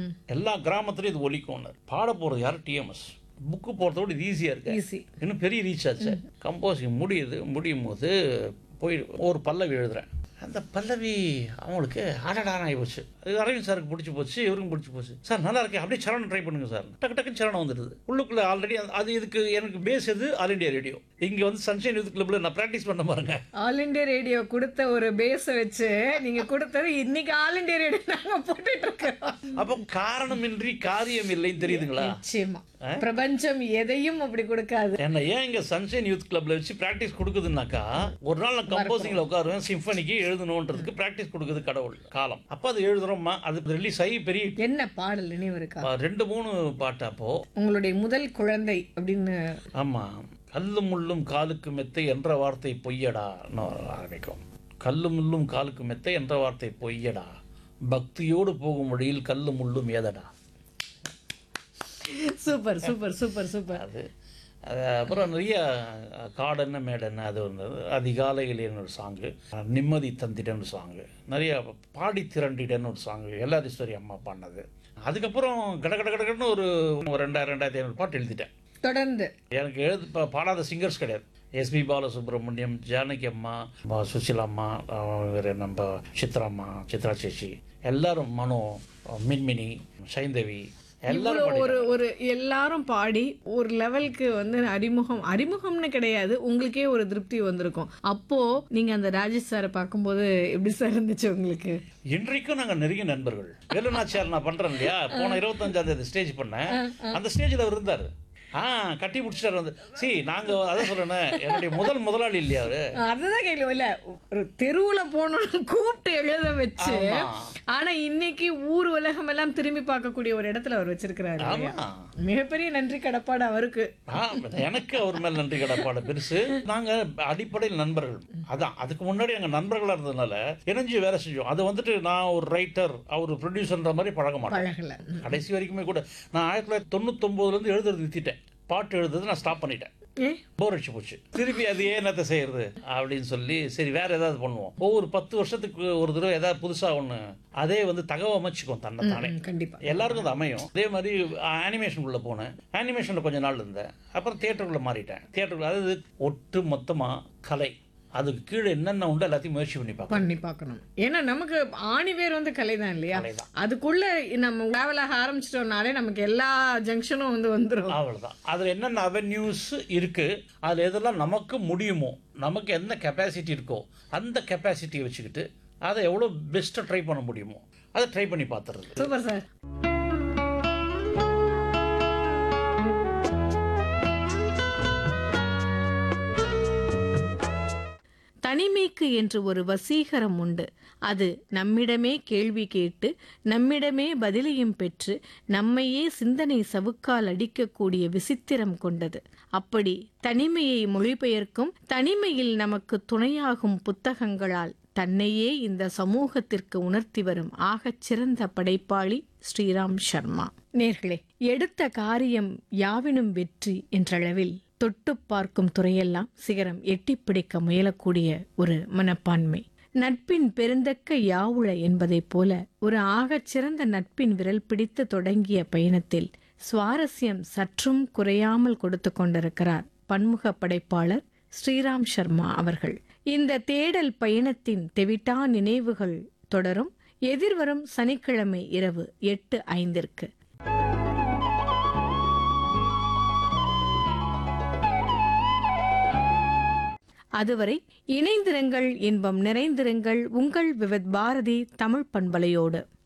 எல்லா கிராமத்துலையும் இது ஒலிக்கும் பாட போகிறது யார் டிஎம்எஸ் புக்கு போகிறத விட இது ஈஸியாக இருக்கு ஈஸி இன்னும் பெரிய ரீச் ஆச்சு கம்போசிங் முடியுது முடியும் போது போய் ஒரு பல்லவி எழுதுறேன் அந்த பல்லவி அவங்களுக்கு அடடான ஆகி போச்சு அது அரவிந்த் சாருக்கு பிடிச்சி போச்சு இவருக்கும் பிடிச்சி போச்சு சார் நல்லா இருக்கே அப்படியே சரணம் ட்ரை பண்ணுங்க சார் டக்கு டக்குன்னு சரணம் வந்துடுது உள்ளுக்குள்ள ஆல்ரெடி அது இதுக்கு எனக்கு பேஸ் எது ஆல் இண்டியா ரேடியோ இங்கே வந்து சன்ஷைன் யூத் கிளப்ல நான் ப்ராக்டிஸ் பண்ண பாருங்க ஆல் இண்டியா ரேடியோ கொடுத்த ஒரு பேஸை வச்சு நீங்க கொடுத்தது இன்னைக்கு ஆல் இண்டியா ரேடியோ நாங்க போட்டுட்டு இருக்கோம் அப்போ காரணமின்றி காரியம் இல்லைன்னு தெரியுதுங்களா நிச்சயமா பிரபஞ்சம் எதையும் அப்படி கொடுக்காது என்ன ஏன் இங்க சன்ஷைன் யூத் கிளப்ல வச்சு பிராக்டிஸ் கொடுக்குதுன்னாக்கா ஒரு நாள் நான் கம்போசிங்ல உட்காருவேன் சிம்பனிக்கு எழுதணுன்றதுக்கு பிராக்டிஸ் கொடுக்குது கடவுள் காலம் அப்போ அது எழுதுறோமா அது ரிலீஸ் ஆகி பெரிய என்ன பாடல் நினைவு இருக்கா ஆ, ரெண்டு மூணு பாட்டு அப்போ உங்களுடைய முதல் குழந்தை அப்படின்னு ஆமா கல்லும் முள்ளும் காலுக்கு மெத்தை என்ற வார்த்தை பொய்யடா ஆரம்பிக்கும் கல்லும் முள்ளும் காலுக்கு மெத்தை என்ற வார்த்தை பொய்யடா பக்தியோடு போகும் வழியில் கல்லும் முள்ளும் ஏதடா சூப்பர் சூப்பர் சூப்பர் சூப்பர் அது அது அப்புறம் நிறைய காடென்ன மேடென்ன அது வந்து அதிகாலையிலேன்னு ஒரு சாங்கு நிம்மதி தந்திடன்னு சாங்கு நிறைய பாடி திரண்டிடன்னு ஒரு சாங்கு எல்லாரீஸ்வரி அம்மா பாடினது அதுக்கப்புறம் கட கட கடன்னு ஒரு ஒரு ரெண்டாயிரம் ரெண்டாயிரத்தி ஐநூறு பாட்டு எழுதிட்டேன் தொடர்ந்து எனக்கு எழுது பா- பாடாத சிங்கர்ஸ் கிடையாது எஸ்பி பாலசுப்ரமணியம் ஜானகி அம்மா பா- சுசிலா அம்மா அஹ் வேற நம்ம சித்ராம்மா சித்ரா சேச்சி எல்லாரும் மனோ மின்மினி சைந்தவி எல்லாரும் இவ்வளோ ஒரு ஒரு எல்லாரும் பாடி ஒரு லெவலுக்கு வந்து அறிமுகம் அறிமுகம்னு கிடையாது உங்களுக்கே ஒரு திருப்தி வந்திருக்கும் அப்போ நீங்க அந்த ராஜேஷ் சாரை பார்க்கும்போது எப்படி சார் இருந்துச்சு உங்களுக்கு இன்றைக்கும் நாங்க நெருங்கிய நண்பர்கள் வேலுநாச்சியார் நான் பண்றேன் இல்லையா போன இருபத்தஞ்சாம் தேதி ஸ்டேஜ் பண்ணேன் அந்த ஸ்டேஜில் அவர் இருந்தார் ஆ கட்டி முடிச்சிட்டாரு வந்து சி நாங்க அதான் சொல்றேன் என்னுடைய முதல் முதலாளி இல்லையா அவரு அதுதான் கேள்வி இல்ல ஒரு தெருவுல போனோம்னு கூப்பிட்டு எழுத வச்சு ஆமா. ஆனா இன்னைக்கு ஊர் உலகம் எல்லாம் திரும்பி பார்க்கக்கூடிய ஒரு இடத்துல அவர் வச்சிருக்கிறாரு இல்லையா? ஆமா மிகப்பெரிய நன்றி கடப்பாடு அவருக்கு ஆ, எனக்கு அவர் மேல் நன்றி கடப்பாடு பெருசு நாங்க அடிப்படையில் நண்பர்கள் அதான் அதுக்கு முன்னாடி எங்க நண்பர்களா இருந்ததுனால இணைஞ்சு வேலை செஞ்சோம் அது வந்துட்டு நான் ஒரு ரைட்டர் அவர் ப்ரொடியூசர்ன்ற மாதிரி பழக மாட்டேன் பழகல கடைசி வரைக்குமே கூட நான் ஆயிரத்தி தொள்ளாயிரத்தி தொண்ணூத்தொம்போதுல இருந்து எழுதுறது நிறுத்திட்டேன் பாட்டு எழுதுறது நான் ஸ்டாப் பண்ணிட்டேன் ஏ போர் அடிச்சு போச்சு திருப்பி அது ஏன் என்னத்தை செய்யறது அப்படின்னு சொல்லி சரி வேற ஏதாவது பண்ணுவோம் ஒவ்வொரு பத்து வருஷத்துக்கு ஒரு தடவை ஏதாவது புதுசா ஒண்ணு அதே வந்து தகவ அமைச்சுக்கும் தன்னை தானே ம், கண்டிப்பா எல்லாருக்கும் அது அமையும் அதே மாதிரி அனிமேஷனுக்குள்ள போனேன் அனிமேஷனில் கொஞ்ச நாள் இருந்தேன் அப்புறம் தியேட்டருக்குள்ள மாறிட்டேன் தியேட்டருக்குள்ள அதாவது ஒட்டு மொத்தமா கலை அதுக்கு கீழே என்னென்ன உண்டு எல்லாத்தையும் முயற்சி பண்ணி பார்ப்பேன் பண்ணி பார்க்கணும் ஏன்னா நமக்கு ஆணி வேர் வந்து கலைதான் இல்லையா கலைதான். அதுக்குள்ள நம்ம டிராவல் ஆக ஆரம்பிச்சிட்டோம்னாலே நமக்கு எல்லா ஜங்ஷனும் வந்து வந்துரும் அவ்வளவுதான் அதில் என்னென்ன அவென்யூஸ் இருக்கு அதில் எதெல்லாம் நமக்கு முடியுமோ நமக்கு என்ன கெப்பாசிட்டி இருக்கோ அந்த கெப்பாசிட்டியை வச்சுக்கிட்டு அதை எவ்வளோ பெஸ்ட்டாக ட்ரை பண்ண முடியுமோ அதை ட்ரை பண்ணி பார்த்துறது சூப்பர் சார் தனிமைக்கு என்று ஒரு வசீகரம் உண்டு அது நம்மிடமே கேள்வி கேட்டு நம்மிடமே பதிலையும் பெற்று நம்மையே சிந்தனை சவுக்கால் அடிக்கக்கூடிய விசித்திரம் கொண்டது அப்படி தனிமையை மொழிபெயர்க்கும் தனிமையில் நமக்கு துணையாகும் புத்தகங்களால் தன்னையே இந்த சமூகத்திற்கு உணர்த்தி வரும் ஆகச் சிறந்த படைப்பாளி ஸ்ரீராம் சர்மா நேர்களே எடுத்த காரியம் யாவினும் வெற்றி என்றளவில் தொட்டு பார்க்கும் துறையெல்லாம் சிகரம் எட்டிப் பிடிக்க முயலக்கூடிய ஒரு மனப்பான்மை நட்பின் பெருந்தக்க யாவுள என்பதைப் போல ஒரு ஆகச் சிறந்த நட்பின் விரல் பிடித்து தொடங்கிய பயணத்தில் சுவாரஸ்யம் சற்றும் குறையாமல் கொடுத்து கொண்டிருக்கிறார் பன்முக படைப்பாளர் ஸ்ரீராம் சர்மா அவர்கள் இந்த தேடல் பயணத்தின் தெவிட்டா நினைவுகள் தொடரும் எதிர்வரும் சனிக்கிழமை இரவு எட்டு ஐந்திற்கு அதுவரை இணைந்திருங்கள் இன்பம் நிறைந்திருங்கள் உங்கள் விவத் பாரதி தமிழ் பண்பலையோடு